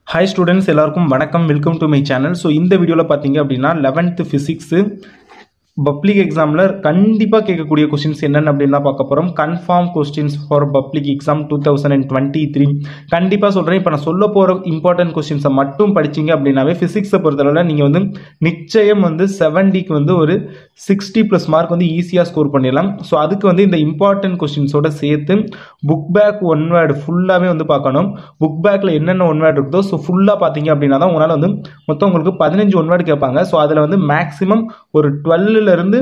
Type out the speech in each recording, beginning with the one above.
hi students எல்லாருக்கும் வணக்கம் welcome to my channel so இந்த வீடியோவில் பார்த்தீங்க அப்படின்னா லெவன்த்து ஃபிசிக்ஸு பப்ளிக் எக்ஸாமில் கண்டிப்பாக கேட்கக்கூடிய கொஸ்டின்ஸ் என்னென்ன அப்படின்னு தான் பார்க்க போகிறோம் confirm questions for public exam two thousand and twenty three கண்டிப்பாக சொல்கிறேன் இப்போ நான் சொல்ல போகிற இம்பார்ட்டன்ட் கொஸ்டின்ஸை மட்டும் படிச்சீங்க அப்படின்னாவே ஃபிசிக்ஸை பொறுத்தளவில் நீங்கள் வந்து நிச்சயம் வந்து செவன்டிக்கு வந்து ஒரு சிக்ஸ்டி ப்ளஸ் மார்க் வந்து ஈஸியாக ஸ்கோர் பண்ணிடலாம் ஸோ அதுக்கு வந்து இந்த இம்பார்ட்டன்ட் கொஸ்டின்ஸோட சேர்த்து புக் பேக் ஒன் வேர்டு ஃபுல்லாகவே வந்து பார்க்கணும் புக் பேக்கில் என்னென்ன ஒன் வேர்டு இருக்குதோ ஸோ ஃபுல்லாக பார்த்தீங்க அப்படின்னா தான் உங்களால் வந்து மொத்தம் உங்களுக்கு பதினஞ்சு ஒன் வேர்டு கேட்பாங்க ஸோ அதில் வந்து மேக்ஸிமம் ஒரு டுவெல்லுலேருந்து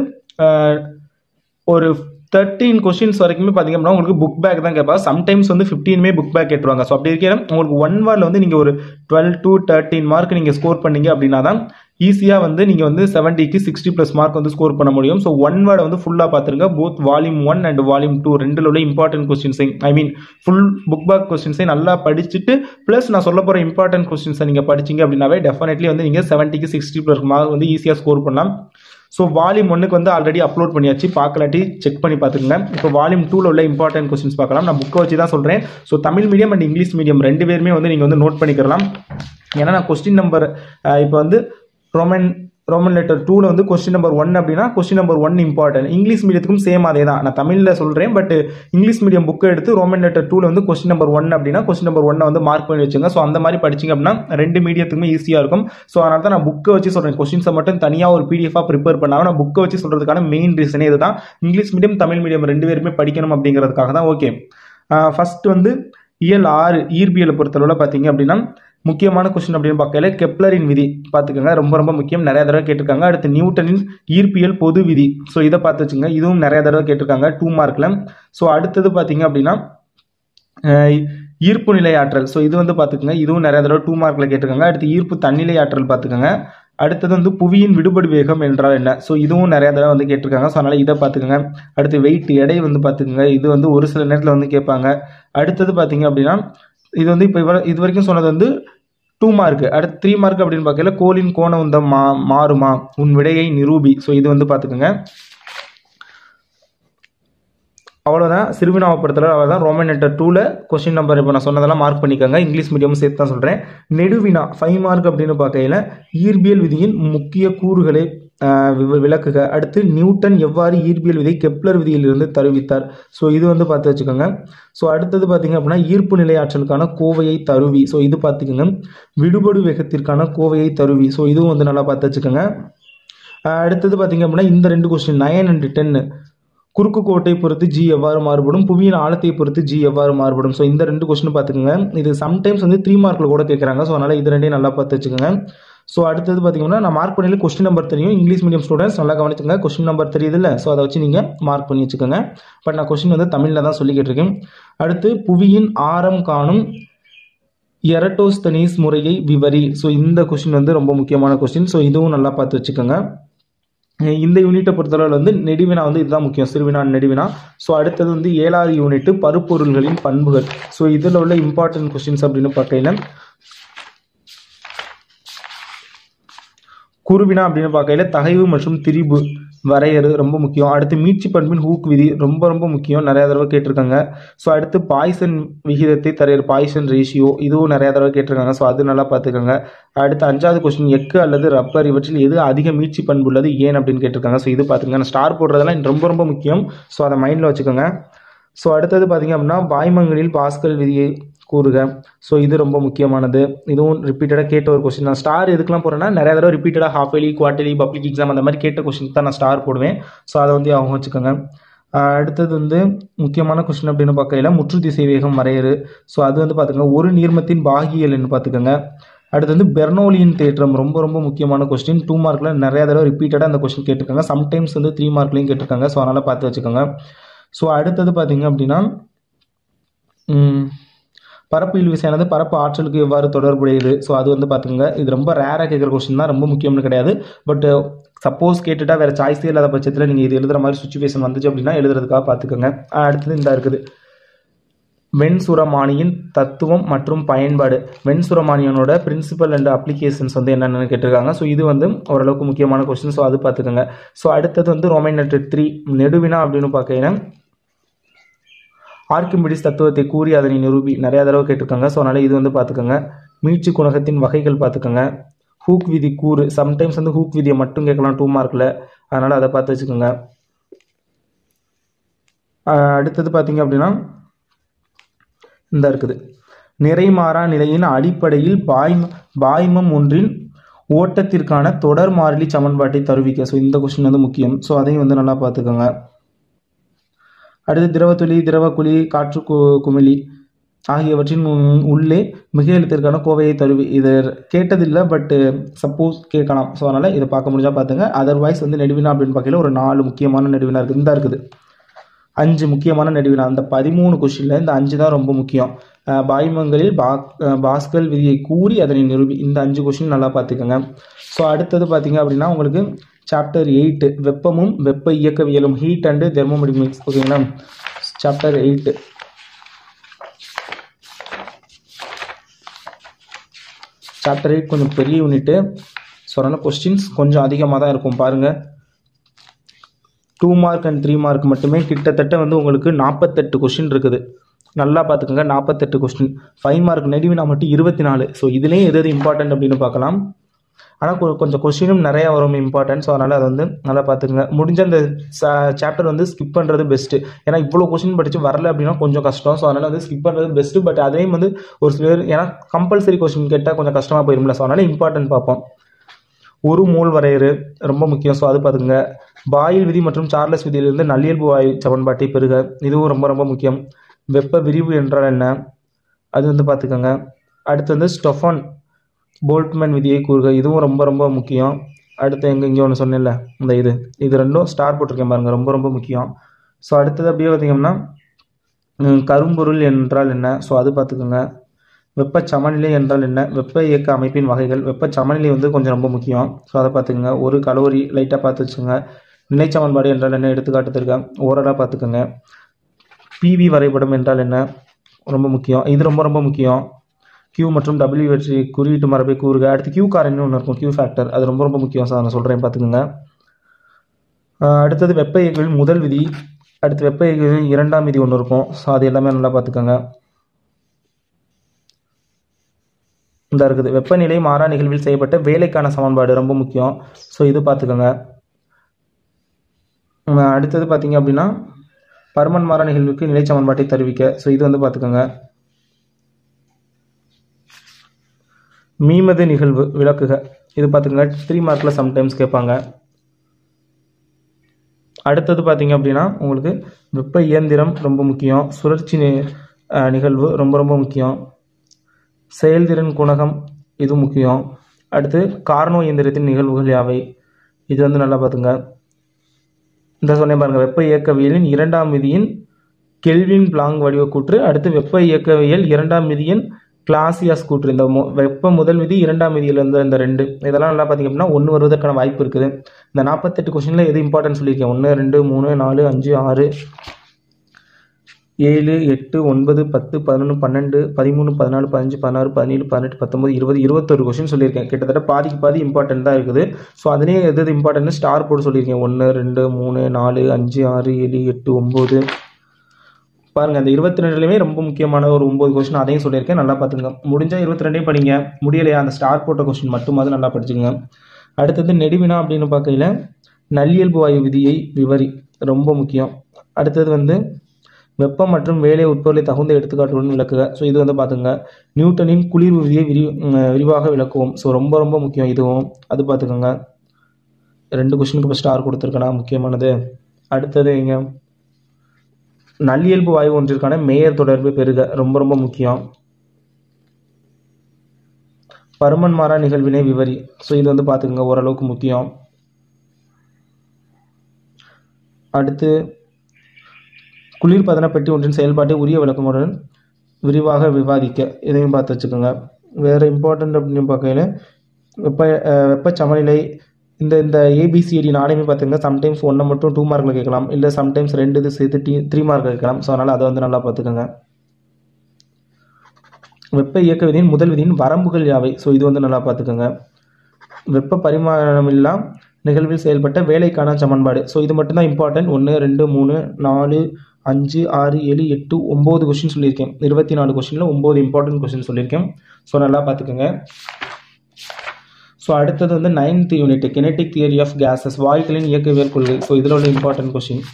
ஒரு தேர்ட்டீன் கொஸ்டின்ஸ் வரைக்குமே பார்த்தீங்க அப்படின்னா உங்களுக்கு புக் பேக் தான் கேட்பாங்க சம்டைம்ஸ் வந்து ஃபிஃப்டீனுமே புக் பேக் கேட்டுருவாங்க ஸோ அப்படி இருக்கிற உங்களுக்கு ஒன் வேர்டில் வந்து நீங்கள் ஒரு டுவெல் டு தேர்ட்டின் மார்க் நீங்கள் ஸ்கோர் பண்ணீங்க அப்படின்னா தான் ஈஸியாக வந்து நீங்கள் வந்து செவன்ட்டிக்கு சிக்ஸ்டி ப்ளஸ் மார்க் வந்து ஸ்கோர் பண்ண முடியும் ஸோ ஒன் வேர்டை வந்து ஃபுல்லாக பார்த்துருங்க both volume one and volume two ரெண்டில் உள்ள இம்பார்ட்டன்ட் கொஸ்டின்ஸை I mean full book back கொஸ்டின்ஸை நல்லா படிச்சுட்டு ப்ளஸ் நான் சொல்ல போகிற இம்பார்ட்டன்ட் கொஸ்டின்ஸை நீங்கள் படிச்சிங்க அப்படின்னாவே டெஃபினெட்லி வந்து நீங்கள் செவன்ட்டிக்கு சிக்ஸ்டி ப்ளஸ் மார்க் வந்து ஈஸியாக ஸ்கோர் பண்ணலாம் ஸோ வால்யூம் ஒன்றுக்கு வந்து ஆல்ரெடி அப்லோட் பண்ணியாச்சு பார்க்கலாட்டி செக் பண்ணி பார்த்துக்கங்க இப்போ வால்யூம் டூவில் உள்ள இம்பார்ட்டன்ட் கொஸ்டின்ஸ் பார்க்கலாம் நான் புக்கை வச்சு தான் சொல்கிறேன் so Tamil medium and English medium ரெண்டு பேருமே வந்து நீங்கள் வந்து நோட் பண்ணிக்கலாம் ஏன்னா நான் கொஸ்டின் நம்பர் இப்போ வந்து ரோமன் ரோமன் லெட்டர் டூவில் வந்து கொஸ்டின் நம்பர் ஒன் அப்படின்னா question number one important English மீடியத்துக்கும் சேம் அதே தான் நான் தமிழில் சொல்கிறேன் பட் இங்கிலீஷ் மீடியம் புக்கை எடுத்து ரோமன் லெட்டர் டூவில் வந்து கொஸ்டின் நம்பர் ஒன் அப்படின்னா கொஸ்டின் நம்பர் ஒன்னை வந்து மார்க் பண்ணி வச்சுங்க ஸோ அந்த மாதிரி படிச்சிங்க அப்படின்னா ரெண்டு மீடியத்துக்குமே ஈஸியாக இருக்கும் ஸோ அதனால தான் நான் புக்கை வச்சு சொல்கிறேன் கொஸ்டின்ஸை மட்டும் தனியாக ஒரு பிடிஎஃபாக ப்ரிப்பேர் பண்ணாமல் நான் புக்கை வச்சு சொல்கிறதுக்கான மெயின் ரீசனே இதுதான் இங்கிலீஷ் மீடியம் தமிழ் மீடியம் ரெண்டு பேருமே படிக்கணும் அப்படிங்கிறதுக்காக தான் ஓகே ஃபர்ஸ்ட் வந்து இயல் ஆறு ஈர்பியலை பொறுத்தளவில் பார்த்தீங்க அப்படின்னா முக்கியமான கொஸ்டின் அப்படின்னு பார்க்கல கெப்லரின் விதி பார்த்துக்கோங்க ரொம்ப ரொம்ப முக்கியம் நிறைய தடவை கேட்டிருக்காங்க அடுத்து நியூட்டனின் ஈர்ப்பியல் பொது விதி ஸோ இதை பார்த்து வச்சுங்க இதுவும் நிறைய தடவை கேட்டிருக்காங்க டூ மார்க்கில் ஸோ அடுத்தது பார்த்தீங்க அப்படின்னா ஈர்ப்பு நிலை ஆற்றல் ஸோ இது வந்து பார்த்துக்கோங்க இதுவும் நிறைய தடவை டூ மார்க்கில் கேட்டிருக்காங்க அடுத்து ஈர்ப்பு தன்னிலை ஆற்றல் பார்த்துக்கோங்க அடுத்தது வந்து புவியின் விடுபடு வேகம் என்றால் என்ன ஸோ இதுவும் நிறைய தடவை வந்து கேட்டிருக்காங்க ஸோ அதனால் இதை பார்த்துக்கோங்க அடுத்து வெயிட் எடை வந்து பார்த்துக்கோங்க இது வந்து ஒரு சில நேரத்தில் வந்து கேட்பாங்க அடுத்தது பார்த்தீங்க அப்படின்னா இது வந்து இப்போ இவர இது வரைக்கும் சொன்னது வந்து டூ மார்க் அடுத்து த்ரீ மார்க் அப்படின்னு பார்க்கல கோலின் கோண உந்தம் மா மாறுமா உன் விடையை நிரூபி ஸோ இது வந்து பார்த்துக்கோங்க அவ்வளோதான் சிறுவினாவை பொறுத்தளவு அவ்வளோதான் ரோமன் லெட்டர் டூவில் கொஸ்டின் நம்பர் இப்போ நான் சொன்னதெல்லாம் மார்க் பண்ணிக்கோங்க இங்கிலீஷ் மீடியம் சேர்த்து தான் சொல்கிறேன் நெடுவினா ஃபைவ் மார்க் அப்படின்னு பார்க்கையில் ஈர்பியல் விதியின் முக்கிய கூறுகளை விளக்குக அடுத்து நியூட்டன் எவ்வாறு ஈர்ப்பியல் விதை கெப்லர் விதியிலிருந்து தருவித்தார் ஸோ இது வந்து பார்த்து வச்சுக்கோங்க ஸோ அடுத்தது பார்த்தீங்க அப்படின்னா ஈர்ப்பு நிலை ஆற்றலுக்கான கோவையை தருவி ஸோ இது பார்த்துக்கோங்க விடுபடு வேகத்திற்கான கோவையை தருவி ஸோ இதுவும் வந்து நல்லா பார்த்து வச்சுக்கோங்க அடுத்தது பார்த்தீங்க அப்படின்னா இந்த ரெண்டு கொஸ்டின் நயன் அண்ட் டென் குறுக்கு கோட்டை பொறுத்து ஜி எவ்வாறு மாறுபடும் புவியின் ஆழத்தை பொறுத்து ஜி எவ்வாறு மாறுபடும் ஸோ இந்த ரெண்டு கொஸ்டின் பார்த்துக்கோங்க இது சம்டைம்ஸ் வந்து த்ரீ மார்க்கில் கூட கேட்குறாங்க ஸோ அதனால் இது ரெண்டையும் நல்லா பார்த்து வச்சுக்கோங்க ஸோ அடுத்தது பார்த்தீங்கன்னா நான் மார்க் பண்ணல கொஸ்டின் நம்பர் தெரியும் இங்கிலீஷ் மீடியம் ஸ்டூடெண்ட்ஸ் நல்லா கவனிச்சுங்க கொஸ்டின் நம்பர் தெரியுது இல்லை ஸோ அதை வச்சு நீங்கள் மார்க் பண்ணி வச்சுக்கோங்க பட் நான் கொஸ்டின் வந்து தமிழில் தான் சொல்லிக்கிட்டு இருக்கேன் அடுத்து புவியின் ஆரம் காணும் எரட்டோஸ்தனீஸ் முறையை விவரி ஸோ இந்த கொஸ்டின் வந்து ரொம்ப முக்கியமான கொஸ்டின் ஸோ இதுவும் நல்லா பார்த்து வச்சுக்கோங்க இந்த யூனிட்டை பொறுத்தளவில் வந்து நெடுவினா வந்து இதுதான் முக்கியம் சிறுவினா நெடுவினா ஸோ அடுத்தது வந்து ஏழாவது யூனிட் பருப்பொருள்களின் பண்புகள் ஸோ இதில் உள்ள இம்பார்ட்டன்ட் கொஸ்டின்ஸ் அப்படின்னு பார்க்கையில குருவினா அப்படின்னு பார்க்கையில தகைவு மற்றும் திரிபு வரையறு ரொம்ப முக்கியம் அடுத்து மீட்சி பண்பின் ஹூக் விதி ரொம்ப ரொம்ப முக்கியம் நிறைய தடவை கேட்டிருக்காங்க ஸோ அடுத்து பாய்சன் விகிதத்தை தரையர் பாய்சன் ரேஷியோ இதுவும் நிறைய தடவை கேட்டிருக்காங்க ஸோ அது நல்லா பார்த்துக்கோங்க அடுத்து அஞ்சாவது கொஸ்டின் எக்கு அல்லது ரப்பர் இவற்றில் எது அதிக மீட்சி பண்பு உள்ளது ஏன் அப்படின்னு கேட்டிருக்காங்க ஸோ இது பார்த்துக்கங்க நான் ஸ்டார் போடுறதெல்லாம் ரொம்ப ரொம்ப முக்கியம் ஸோ அதை மைண்டில் வச்சுக்கோங்க ஸோ அடுத்தது பார்த்தீங்க அப்படின்னா பாய்மங்களில் பாஸ்கல் விதியை கூறுக ஸோ இது ரொம்ப முக்கியமானது இதுவும் ரிப்பீட்டடாக கேட்ட ஒரு கொஸ்டின் நான் ஸ்டார் எதுக்கெலாம் போகிறேன்னா நிறைய தடவை ரிப்பீட்டடாக half yearly quarterly public exam அந்த மாதிரி கேட்ட கொஸ்டின் தான் நான் ஸ்டார் போடுவேன் ஸோ அதை வந்து அவங்க வச்சுக்கோங்க அடுத்தது வந்து முக்கியமான கொஸ்டின் அப்படின்னு பார்க்கையில முற்று திசை வேகம் வரையறு ஸோ அது வந்து பார்த்துக்கோங்க ஒரு நீர்மத்தின் பாகியல்னு பார்த்துக்கோங்க அடுத்து வந்து பெர்னோலியின் தேற்றம் ரொம்ப ரொம்ப முக்கியமான கொஸ்டின் டூ மார்க்கில் நிறைய தடவை ரிப்பீட்டடாக அந்த கொஸ்டின் கேட்டிருக்காங்க சம்டைம்ஸ் வந்து த்ரீ மார்க்லையும் கேட்டிருக்காங்க ஸோ அதனால் பார்த்து வச்சுக்கோங்க ஸோ அடுத்தது பார்த்தீங்க அப்படின்னா பரப்பு இழுவிசையானது பரப்பு ஆற்றலுக்கு எவ்வாறு தொடர்புடையது ஸோ அது வந்து பார்த்துங்க இது ரொம்ப ரேராக கேட்குற கொஸ்டின் தான் ரொம்ப முக்கியம்னு கிடையாது பட் சப்போஸ் கேட்டுட்டா வேறு சாய்ஸே இல்லாத பட்சத்தில் நீங்கள் இது எழுதுகிற மாதிரி சுச்சுவேஷன் வந்துச்சு அப்படின்னா எழுதுறதுக்காக பார்த்துக்கோங்க அடுத்தது இந்த இருக்குது வெண்சுரமானியின் தத்துவம் மற்றும் பயன்பாடு வெண்சுரமானியனோட பிரின்சிபல் அண்ட் அப்ளிகேஷன்ஸ் வந்து என்னென்னு கேட்டிருக்காங்க ஸோ இது வந்து ஓரளவுக்கு முக்கியமான கொஸ்டின் ஸோ அது பார்த்துக்கோங்க ஸோ அடுத்தது வந்து ரோமைன் லெட்டர் த்ரீ நெடுவினா அப்படின்னு பார்க்கையில ஆர்கிமிடிஸ் தத்துவத்தை கூறி அதனை நிரூபி நிறைய தடவை கேட்டிருக்காங்க ஸோ அதனால் இது வந்து பார்த்துக்கோங்க மீட்சி குணகத்தின் வகைகள் பார்த்துக்கோங்க ஹூக் விதி கூறு சம்டைம்ஸ் வந்து ஹூக் விதியை மட்டும் கேட்கலாம் டூ மார்க்கில் அதனால் அதை பார்த்து வச்சுக்கோங்க ஆஹ் அடுத்தது பார்த்தீங்க அப்படின்னா இந்த இருக்குது நிறைமாறா நிலையின் அடிப்படையில் பாய்ம பாய்மம் ஒன்றின் ஓட்டத்திற்கான தொடர் மாறிலி சமன்பாட்டை தருவிக்க ஸோ இந்த கொஸ்டின் வந்து முக்கியம் ஸோ அதையும் வந்து நல்லா பார்த்துக்கோங்க அடுத்து திரவத்துளி திரவக்குழி காற்று கு- குமிழி ஆகியவற்றின் உ- உள்ளே மிக எழுத்திற்கான கோவையை தருவி இது கேட்டதில்லை பட்டு சப்போஸ் கேட்கலாம் ஸோ அதனால் இதை பார்க்க முடிஞ்சா பார்த்துங்க அதர்வைஸ் வந்து நெடுவினா அப்படின்னு பார்க்கல ஒரு நாலு முக்கியமான நெடுவினா இருக்குது இந்த இருக்குது அஞ்சு முக்கியமான நெடுவினா அந்த பதிமூணு கொஸ்டினில் இந்த அஞ்சு தான் ரொம்ப முக்கியம் அஹ் பாய்மங்களில் பா அஹ் பாஸ்கல் விதியை கூறி அதனை நிரூபி இந்த அஞ்சு கொஸ்டின் நல்லா பார்த்துக்கோங்க ஸோ அடுத்தது பார்த்தீங்க அப்படின்னா உங்களுக்கு சாப்டர் எயிட்டு வெப்பமும் வெப்ப இயக்கவியலும் ஹீட் அண்டு தெர்மோமெடிமிக்ஸ் ஓகேங்களா சாப்டர் எயிட்டு சாப்டர் எயிட் கொஞ்சம் பெரிய யூனிட்டு ஸோ அதனால் கொஸ்டின்ஸ் கொஞ்சம் அதிகமாக தான் இருக்கும் பாருங்கள் two mark and three mark மட்டுமே கிட்டத்தட்ட வந்து உங்களுக்கு நாற்பத்தெட்டு கொஸ்டின் இருக்குது நல்லா பார்த்துக்கோங்க நாற்பத்தெட்டு கொஸ்டின் ஃபைவ் மார்க் நெடுவினா மட்டும் இருபத்தி நாலு ஸோ இதுலேயும் எது எது இம்பார்ட்டன்ட் அப்படின்னு பார்க்கலாம் ஆனால் கொஞ்சம் கொஸ்டினும் நிறையா வரும் இம்பார்ட்டன்ட் ஸோ அதனால் அதை வந்து நல்லா பார்த்துக்கங்க முடிஞ்ச அந்த சாப்டர் வந்து ஸ்கிப் பண்ணுறது பெஸ்ட்டு ஏன்னா இவ்வளோ கொஸ்டின் படித்து வரல அப்படின்னா கொஞ்சம் கஷ்டம் ஸோ அதனால் வந்து ஸ்கிப் பண்ணுறது பெஸ்ட்டு பட் அதையும் வந்து ஒரு சிலர் ஏன்னா கம்பல்சரி கொஸ்டின் கேட்டால் கொஞ்சம் கஷ்டமாக போயிரும்ல ஸோ அதனால் இம்பார்ட்டன்ட் பார்ப்போம் ஒரு மோல் வரையறு ரொம்ப முக்கியம் ஸோ அது பார்த்துங்க பாயில் விதி மற்றும் சார்லஸ் விதியிலிருந்து நல்லியல்பு வாயு சமன்பாட்டை பெறுக இதுவும் ரொம்ப ரொம்ப முக்கியம் வெப்ப விரிவு என்றால் என்ன அது வந்து பார்த்துக்கோங்க அடுத்து வந்து ஸ்டொஃபான் போல்ட்மேன் விதியை கூறுக இதுவும் ரொம்ப ரொம்ப முக்கியம் அடுத்து எங்கே இங்கே ஒன்று சொன்னேன்ல இந்த இது இது ரெண்டும் ஸ்டார் போட்டிருக்கேன் பாருங்க ரொம்ப ரொம்ப முக்கியம் ஸோ அடுத்தது அப்படியே பார்த்தீங்கன்னா ம், கரும்பொருள் என்றால் என்ன ஸோ அது பார்த்துக்கோங்க வெப்ப சமநிலை என்றால் என்ன வெப்ப இயக்க அமைப்பின் வகைகள் வெப்ப சமநிலை வந்து கொஞ்சம் ரொம்ப முக்கியம் ஸோ அதை பார்த்துக்கோங்க ஒரு கலோரி லைட்டாக பார்த்து வச்சுங்க நிலை சமன்பாடு என்றால் என்ன எடுத்துக்காட்டு இருக்கேன் ஓரலாக பார்த்துக்கோங்க பிவி வரைபடம் என்றால் என்ன ரொம்ப முக்கியம் இது ரொம்ப ரொம்ப முக்கியம் Q மற்றும் W வெற்றி குறியீட்டு மரபை கூறுக அடுத்து Q காரணின்னு ஒன்று இருக்கும் Q ஃபேக்டர் அது ரொம்ப ரொம்ப முக்கியம் சார் நான் சொல்கிறேன் பார்த்துக்கோங்க ஆஹ் அடுத்தது வெப்ப இயக்கவியல் முதல் விதி அடுத்து வெப்ப இயக்கவியல் இரண்டாம் விதி ஒன்று இருக்கும் ஸோ அது எல்லாமே நல்லா பார்த்துக்கோங்க இந்த இருக்குது வெப்பநிலை மாறா நிகழ்வில் செய்யப்பட்ட வேலைக்கான சமன்பாடு ரொம்ப முக்கியம் ஸோ இது பார்த்துக்கோங்க உம், அடுத்தது பார்த்தீங்க அப்படின்னா பருமன் மாறா நிகழ்வுக்கு நிலை சமன்பாட்டை தருவிக்க ஸோ இது வந்து பார்த்துக்கோங்க மீமது நிகழ்வு விளக்குக இது பார்த்துக்கோங்க த்ரீ மார்க்கில் சம்டைம்ஸ் கேட்பாங்க அடுத்தது பார்த்தீங்க அப்படின்னா உங்களுக்கு வெப்ப இயந்திரம் ரொம்ப முக்கியம் சுழற்சி நி- அஹ், நிகழ்வு ரொம்ப ரொம்ப முக்கியம் செயல்திறன் குணகம் இது முக்கியம் அடுத்து கார்னோ இயந்திரத்தின் நிகழ்வுகள் யாவை இது வந்து நல்லா பார்த்துங்க இந்த சொன்னேன் பாருங்க வெப்ப இயக்கவியலின் இரண்டாம் விதியின் கெல்வின் பிளாங் வடிவ கூற்று அடுத்து வெப்ப இயக்கவியல் இரண்டாம் விதியின் கிளாசியாஸ் கூற்று இந்த மொ- வெப்ப முதல் விதி இரண்டாம் விதியில் இருந்த இந்த ரெண்டு இதெல்லாம் நல்லா பார்த்தீங்க அப்படின்னா ஒன்று வருவதற்கான வாய்ப்பு இருக்குது இந்த நாற்பத்தெட்டு கொஸ்டினில் எது இம்பார்ட்டன்ட் சொல்லியிருக்கேன் ஒன்று ரெண்டு மூணு நாலு அஞ்சு ஆறு ஏழு எட்டு ஒன்பது பத்து பதினொன்று பன்னெண்டு பதிமூணு பதினாலு பதினஞ்சு பதினாறு பதினேழு பதினெட்டு பத்தொம்பது இருபது இருபத்தொரு கொஸ்டின் சொல்லியிருக்கேன் கிட்டத்தட்ட பாதிக்கு பாதி இம்பார்ட்டன்ட் தான் இருக்குது ஸோ அதுலேயே எது எது இம்பார்ட்டன்ட் ஸ்டார் போட்டு சொல்லியிருக்கேன் ஒன்று ரெண்டு மூணு நாலு அஞ்சு ஆறு ஏழு எட்டு ஒம்பது பாருங்க அந்த இருபத்தி ரெண்டுலையுமே ரொம்ப முக்கியமான ஒரு ஒம்பது கொஸ்டின் அதையும் சொல்லியிருக்கேன் நல்லா பார்த்துங்க முடிஞ்சா இருபத்தி ரெண்டையும் படிங்க முடியலையா அந்த ஸ்டார் போட்ட கொஸ்டின் மட்டுமாவது நல்லா படிச்சுங்க அடுத்தது நெடுவினா அப்படின்னு பார்க்கையில நல்லியல்பு வாயு விதியை விவரி ரொம்ப முக்கியம் அடுத்தது வந்து வெப்பம் மற்றும் வேலை உட்பொருளை தகுந்த எடுத்துக்காட்டுடன் விளக்குக ஸோ இது வந்து பார்த்துங்க நியூட்டனின் குளிர் விதியை விரி உம், விரிவாக விளக்குவோம் ஸோ ரொம்ப ரொம்ப முக்கியம் இதுவும் அது பார்த்துக்கோங்க ரெண்டு கொஸ்டினுக்கு இப்போ ஸ்டார் கொடுத்துருக்கேனா முக்கியமானது அடுத்தது இங்க நல்லியல்பு வாயு ஒன்றிற்கான மேயர் தொடர்பு பெருக ரொம்ப ரொம்ப முக்கியம் பருமன் மாறா நிகழ்வினை விவரி ஸோ இது வந்து பார்த்துக்கோங்க ஓரளவுக்கு முக்கியம் அடுத்து குளிர்பதன பெட்டி ஒன்றின் செயல்பாட்டை உரிய விளக்கமுடன் விரிவாக விவாதிக்க இதையும் பார்த்து வச்சுக்கோங்க வேறு இம்பார்ட்டண்ட் அப்படின்னு பார்க்கையில வெப்ப அஹ், வெப்ப சமநிலை இந்த இந்த ஏபிசிடி நாளையுமே பார்த்துங்க சம்டைம்ஸ் ஒன்றை மட்டும் டூ மார்க்கில் கேட்கலாம் இல்லை சம்டைம்ஸ் ரெண்டு இது சேர்த்து டி த்ரீ மார்க் கேட்கலாம் ஸோ அதனால் அதை வந்து நல்லா பார்த்துக்கோங்க வெப்ப இயக்க விதியின் முதல் விதியின் வரம்புகள் யாவை ஸோ இது வந்து நல்லா பார்த்துக்கோங்க வெப்ப பரிமாணமில்லா நிகழ்வில் செயல்பட்ட வேலைக்கான சமன்பாடு ஸோ இது மட்டும்தான் இம்பார்ட்டன்ட் ஒன்று ரெண்டு மூணு நாலு அஞ்சு ஆறு ஏழு எட்டு ஒம்பது கொஸ்டின் சொல்லியிருக்கேன் இருபத்தி நாலு கொஸ்டினில் ஒம்பது இம்பார்ட்டன்ட் கொஸ்டின் சொல்லியிருக்கேன் ஸோ நல்லா பார்த்துக்கோங்க ஸோ அடுத்தது வந்து ninth unit kinetic theory of gases வாயுக்களின் இயக்கவியல் கொள்கை ஸோ இதில் உள்ள இம்பார்ட்டன்ட் கொஸ்டின்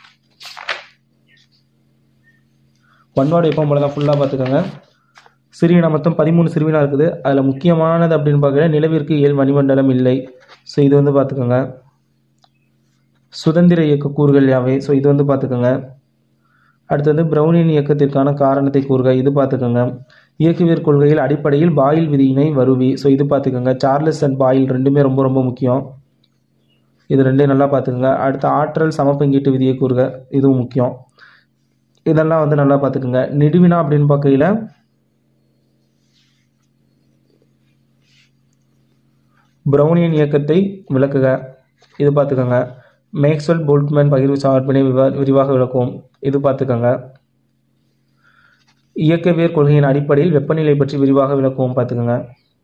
ஒன் வேர்டு எப்போ போல தான் ஃபுல்லாக பார்த்துக்கோங்க சிறுவினா மொத்தம் பதிமூணு சிறுவினா இருக்குது அதில் முக்கியமானது அப்படின்னு பார்க்கல நிலவிற்கு ஏழு வளிமண்டலம் இல்லை ஸோ இது வந்து பார்த்துக்கோங்க சுதந்திர இயக்க கூறுகள் யாவை ஸோ இது வந்து பார்த்துக்கோங்க அடுத்து வந்து பிரவுனின் இயக்கத்திற்கான காரணத்தை கூறுக இது பார்த்துக்கோங்க இயக்கவியல் கொள்கையில் அடிப்படையில் பாயில் விதியினை வருவி ஸோ இது பார்த்துக்கோங்க சார்லஸ் அண்ட் பாயில் ரெண்டுமே ரொம்ப ரொம்ப முக்கியம் இது ரெண்டையும் நல்லா பார்த்துக்கோங்க அடுத்து ஆற்றல் சமப்பங்கீட்டு விதியை கூறுக இதுவும் முக்கியம் இதெல்லாம் வந்து நல்லா பார்த்துக்கோங்க நெடுவினா அப்படின்னு பார்க்கையில் பிரவுனியன் இயக்கத்தை விளக்குக இது பார்த்துக்கோங்க மேக்ஸ்வெல் போல்ட்மேன் பகிர்வு சார்பினை விவா விரிவாக விளக்குவோம் இது பார்த்துக்கோங்க இயக்கவியல் கொள்கையின் அடிப்படையில் வெப்பநிலை பற்றி விரிவாக விளக்குவோம் பார்த்துக்கோங்க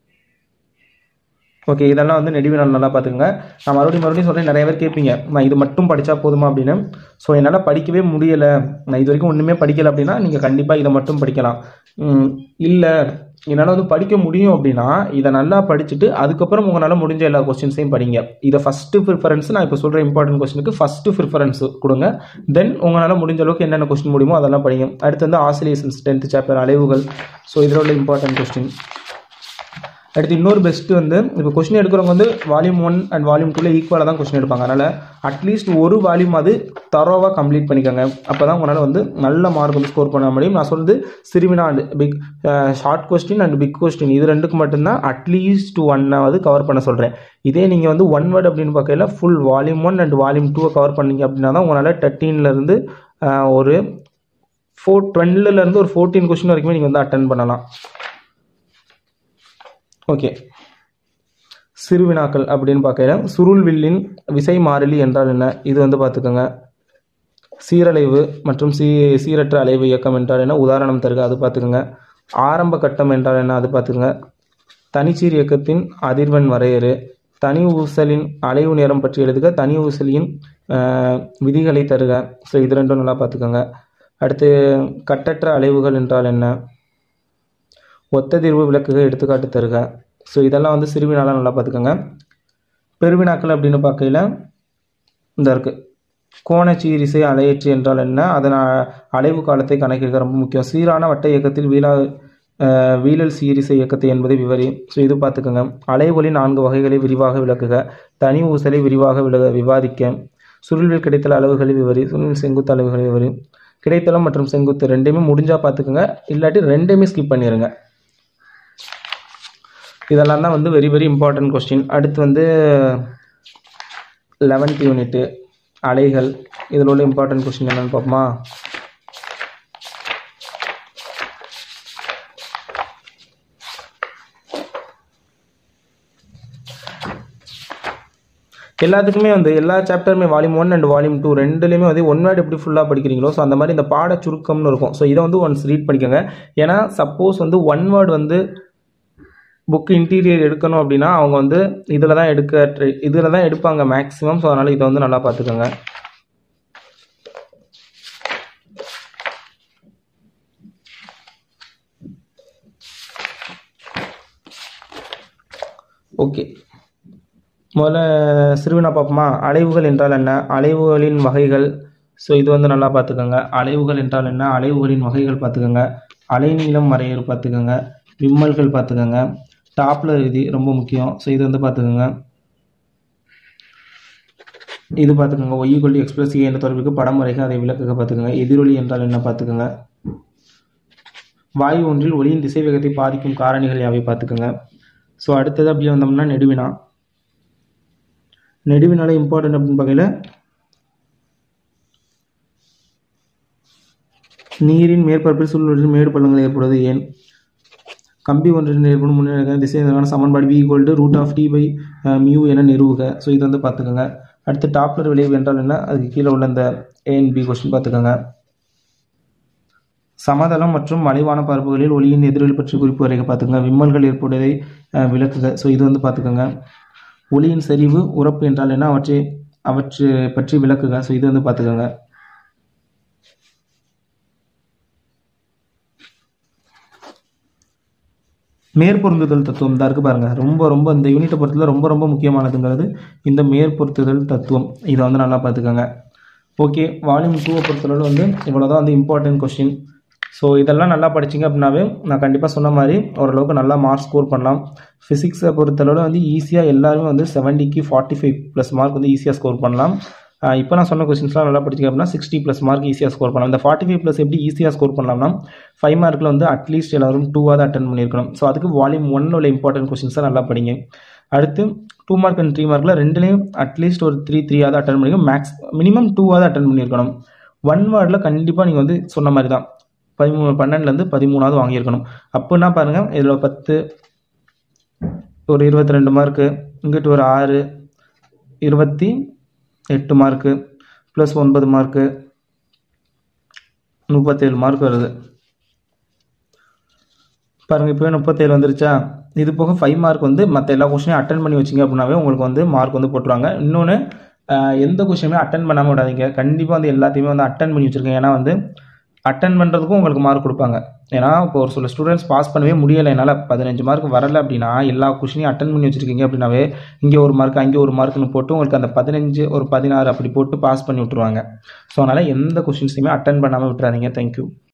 ஓகே இதெல்லாம் வந்து நெடுவினால் நல்லா பார்த்துக்கோங்க நான் மறுபடியும் மறுபடியும் சொல்கிறேன் நிறைய பேர் கேட்பீங்க நான் இது மட்டும் படித்தா போதுமா அப்படின்னு ஸோ என்னால் படிக்கவே முடியலை நான் இது வரைக்கும் ஒன்றுமே படிக்கலை அப்படின்னா நீங்கள் கண்டிப்பாக இதை மட்டும் படிக்கலாம் இல்லை என்னால் வந்து படிக்க முடியும் அப்படின்னா இதை நல்லா படிச்சுட்டு அதுக்கப்புறம் உங்களால் முடிஞ்ச எல்லா கொஸ்டின்ஸையும் படிங்க இதை ஃபஸ்ட்டு ப்ரிஃபரன்ஸ் நான் இப்போ சொல்கிற இம்பார்ட்டன்ட் கொஸ்டினுக்கு ஃபஸ்ட்டு ப்ரிஃபரன்ஸ் கொடுங்க தென் உங்களால் முடிஞ்ச அளவுக்கு என்னென்ன கொஸ்டின் முடியுமோ அதெல்லாம் படிங்க அடுத்து வந்து ஆசிலேஷன்ஸ் டென்த் சாப்டர் அலைவுகள் ஸோ இதில் உள்ள இம்பார்ட்டன்ட் கொஸ்டின் அடுத்து இன்னொரு பெஸ்ட் வந்து இப்போ கொஸ்டின் எடுக்கிறவங்க வந்து வால்யூம் ஒன் அண்ட் வால்யூம் டூவில் ஈக்குவலாக தான் கொஸ்டின் எடுப்பாங்க அதனால் அட்லீஸ்ட் ஒரு வால்யூம் அது தரோவாக கம்ப்ளீட் பண்ணிக்கோங்க அப்போ தான் உங்களால் வந்து நல்ல மார்க் வந்து ஸ்கோர் பண்ண முடியும் நான் சொல்றது சிறுவினா and big short question and big question இது ரெண்டுக்கு மட்டும்தான் அட்லீஸ்ட் ஒன்னாவது கவர் பண்ண சொல்கிறேன் இதே நீங்கள் வந்து ஒன் வேர்ட் அப்படின்னு பார்க்கல full volume one and volume டூவை கவர் பண்ணீங்க அப்படின்னா தான் உங்களால் தேர்ட்டீன்லேருந்து ஒரு ஃபோர் டுவெல்லேருந்து ஒரு ஃபோர்டீன் கொஸ்டின் வரைக்குமே நீங்கள் வந்து அட்டன் பண்ணலாம் ஓகே சிறுவினாக்கள் அப்படின்னு பார்க்கல சுருள்வில்லின் விசை மாறிலி என்றால் என்ன இது வந்து பார்த்துக்கோங்க சீரலைவு மற்றும் சீ சீரற்ற அலைவு இயக்கம் என்றால் என்ன உதாரணம் தருக அது பார்த்துக்கோங்க ஆரம்ப கட்டம் என்றால் என்ன அது பார்த்துக்கோங்க தனிச்சீர் இயக்கத்தின் அதிர்வெண் வரையறு தனி ஊசலின் அலைவு நேரம் பற்றி எழுதுக தனி ஊசலின் விதிகளை தருக ஸோ இது ரெண்டும் நல்லா பார்த்துக்கோங்க அடுத்து கட்டற்ற அலைவுகள் என்றால் என்ன ஒத்ததிர்வு விளக்குக எடுத்துக்காட்டு தருக ஸோ இதெல்லாம் வந்து சிறுவினாலாம் நல்லா பார்த்துக்கோங்க பெருவினாக்கள் அப்படின்னு பார்க்கையில் இந்த இருக்குது கோணச்சீரிசை அலையற்று என்றால் என்ன அதன் அலைவு காலத்தை கணக்கிடுக ரொம்ப முக்கியம் சீரான வட்ட இயக்கத்தில் வீழா வீழல் சீரிசை இயக்கத்தை என்பதை விவரி ஸோ இது பார்த்துக்கோங்க அலைவொலி நான்கு வகைகளை விரிவாக விளக்குக தனி ஊசலை விரிவாக விள விவாதிக்க சுருள்வில் கிடைத்தல் அளவுகளை விவரி சுருள் செங்குத்து அளவுகளை விவரி கிடைத்தளம் மற்றும் செங்குத்து ரெண்டையுமே முடிஞ்சால் பார்த்துக்கோங்க இல்லாட்டி ரெண்டையுமே ஸ்கிப் பண்ணிடுங்க இதெல்லாம் தான் வந்து வெரி வெரி இம்பார்ட்டன்ட் கொஸ்டின் அடுத்து வந்து லெவன்த் யூனிட்டு அலைகள் இதில் உள்ள இம்பார்ட்டன்ட் கொஸ்டின் என்னென்னு பார்ப்போமா எல்லாத்துக்குமே வந்து எல்லா சாப்டருமே volume one and volume two ரெண்டுலேயுமே வந்து ஒன் வேர்டு எப்படி ஃபுல்லாக படிக்கிறீங்களோ ஸோ அந்த மாதிரி இந்த பாட சுருக்கம்னு இருக்கும் ஸோ இதை வந்து ஒன்ஸ் ரீட் பண்ணிக்கோங்க ஏன்னா சப்போஸ் வந்து ஒன் வேர்டு வந்து புக் இன்டீரியர் எடுக்கணும் அப்படின்னா அவங்க வந்து இதில் தான் எடுக்க ட்ரை இதில் தான் எடுப்பாங்க மேக்ஸிமம் ஸோ அதனால் இதை வந்து நல்லா பார்த்துக்கோங்க ஓகே முதல்ல சிறுவினா பார்ப்போமா அலைவுகள் என்றால் என்ன அலைவுகளின் வகைகள் ஸோ இது வந்து நல்லா பார்த்துக்கோங்க அலைவுகள் என்றால் என்ன அலைவுகளின் வகைகள் பார்த்துக்கோங்க அலைநீளம் வரையறு பார்த்துக்கோங்க விம்மல்கள் பார்த்துக்கோங்க டாப்லர் விதி ரொம்ப முக்கியம் ஸோ இது வந்து பார்த்துக்கோங்க இது பார்த்துக்கோங்க ஒய் கொல்லி எக்ஸ்பிரஸ் ஏ என்ற தொடர்புக்கு படம் வரைக அதை விளக்குக பார்த்துக்கோங்க எதிரொலி என்றால் என்ன பார்த்துக்கோங்க வாயு ஒன்றில் ஒளியின் திசை வேகத்தை பாதிக்கும் காரணிகள் யாவை பார்த்துக்கோங்க ஸோ அடுத்தது அப்படியே வந்தோம்னா நெடுவினா நெடுவினால இம்பார்ட்டன்ட் அப்படின்னு பார்க்கல நீரின் மேற்பரப்பில் சூழ்நிலையில் மேடு பள்ளங்கள் ஏற்படுவது ஏன் கம்பி ஒன்றின் ஏற்படும் முன்னேற்ற திசையான சமன்பாடு V equal to root of T by mu என நிறுவுக ஸோ இது வந்து பார்த்துக்கோங்க அடுத்து டாப்லர் விளைவு என்றால் என்ன அதுக்கு கீழே உள்ள இந்த ஏஎன் பி கொஸ்டின் பார்த்துக்கோங்க சமதளம் மற்றும் மலைவான பரப்புகளில் ஒளியின் எதிரொலி பற்றி குறிப்பு வரைக பார்த்துக்கோங்க விம்மல்கள் ஏற்படுவதை அஹ், விளக்குக ஸோ இது வந்து பார்த்துக்கோங்க ஒளியின் செறிவு உறப்பு என்றால் என்ன அவற்றை அவற்றை பற்றி விளக்குக ஸோ இது வந்து பார்த்துக்கோங்க மேற்பொருந்துதல் தத்துவம் தான் இருக்குது பாருங்கள் ரொம்ப ரொம்ப இந்த யூனிட்டை பொறுத்தல ரொம்ப ரொம்ப முக்கியமானதுங்கிறது இந்த மேற்பொருத்துதல் தத்துவம் இதை வந்து நல்லா பார்த்துக்கோங்க ஓகே வால்யூம் டூவை பொறுத்தளவு வந்து இவ்வளோ தான் வந்து இம்பார்ட்டன்ட் கொஸ்டின் ஸோ இதெல்லாம் நல்லா படிச்சிங்க அப்படின்னாவே நான் கண்டிப்பாக சொன்ன மாதிரி ஓரளவுக்கு நல்லா மார்க் ஸ்கோர் பண்ணலாம் ஃபிசிக்ஸை பொறுத்தளவு வந்து ஈஸியாக எல்லாருமே வந்து செவன்ட்டிக்கு ஃபார்ட்டி ஃபைவ் ப்ளஸ் மார்க் வந்து ஈஸியாக ஸ்கோர் பண்ணலாம் இப்போ நான் சொன்ன கொஸ்டின்ஸ்லாம் நல்லா படிச்சிங்க அப்படின்னா சிக்ஸ்டி ப்ளஸ் மார்க் ஈஸியாக ஸ்கோர் பண்ணலாம் இந்த ஃபார்ட்டி ஃபைவ் ப்ளஸ் எப்படி ஈஸியாக ஸ்கோர் பண்ணலாம்னா ஃபைவ் மார்க்கில் வந்து அட்லீஸ்ட் எல்லாரும் டூவாக அட்டன் பண்ணியிருக்கணும் ஸோ அதுக்கு வால்யூம் ஒன் உள்ள இம்பார்ட்டன்ட் கொஸ்டின்ஸை நல்லா படிங்க அடுத்து டூ மார்க் அண்ட் த்ரீ மார்க்கில் ரெண்டுலேயும் அட்லீஸ்ட் ஒரு த்ரீ த்ரீயாவது அட்டன் பண்ணிருக்கணும் மேக்ஸ் மினிமம் டூவாவது அட்டன் பண்ணியிருக்கணும் ஒன் வேர்டில் கண்டிப்பாக நீங்கள் வந்து சொன்ன மாதிரி தான் பதிமூணு பன்னெண்டுலேருந்து பதிமூணாவது வாங்கியிருக்கணும் அப்படின்னா பாருங்கள் இதில் பத்து ஒரு இருபத்தி ரெண்டு மார்க்கு இங்கிட்டு ஒரு ஆறு இருபத்தி எட்டு மார்க்கு ப்ளஸ் ஒன்பது மார்க்கு முப்பத்தேழு மார்க் வருது பாருங்கள் இப்போவே முப்பத்தேழு வந்துருச்சா இது போக ஃபைவ் மார்க் வந்து மற்ற எல்லா கொஸ்டினையும் அட்டன் பண்ணி வச்சிங்க அப்படின்னாவே உங்களுக்கு வந்து மார்க் வந்து போட்டுருவாங்க இன்னொன்று எந்த கொஸ்டினுமே அட்டன் பண்ணாமல் விடாதீங்க கண்டிப்பாக வந்து எல்லாத்தையுமே வந்து அட்டன் பண்ணி வச்சுருக்கேன் ஏன்னா வந்து அட்டன் பண்ணுறதுக்கும் உங்களுக்கு மார்க் கொடுப்பாங்க ஏன்னா இப்போ ஒரு சில ஸ்டூடெண்ட்ஸ் பாஸ் பண்ணவே முடியலை என்னால் பதினஞ்சு மார்க் வரல அப்படின்னா எல்லா கொஷினையும் அட்டன் பண்ணி வச்சுருக்கீங்க அப்படின்னாவே இங்கே ஒரு மார்க் அங்கே ஒரு மார்க்னு போட்டு உங்களுக்கு அந்த பதினஞ்சு ஒரு பதினாறு அப்படி போட்டு பாஸ் பண்ணி விட்ருவாங்க ஸோ அதனால் எந்த கொஷின்ஸையுமே அட்டன் பண்ணாமல் விட்டுறாதீங்க தேங்க்யூ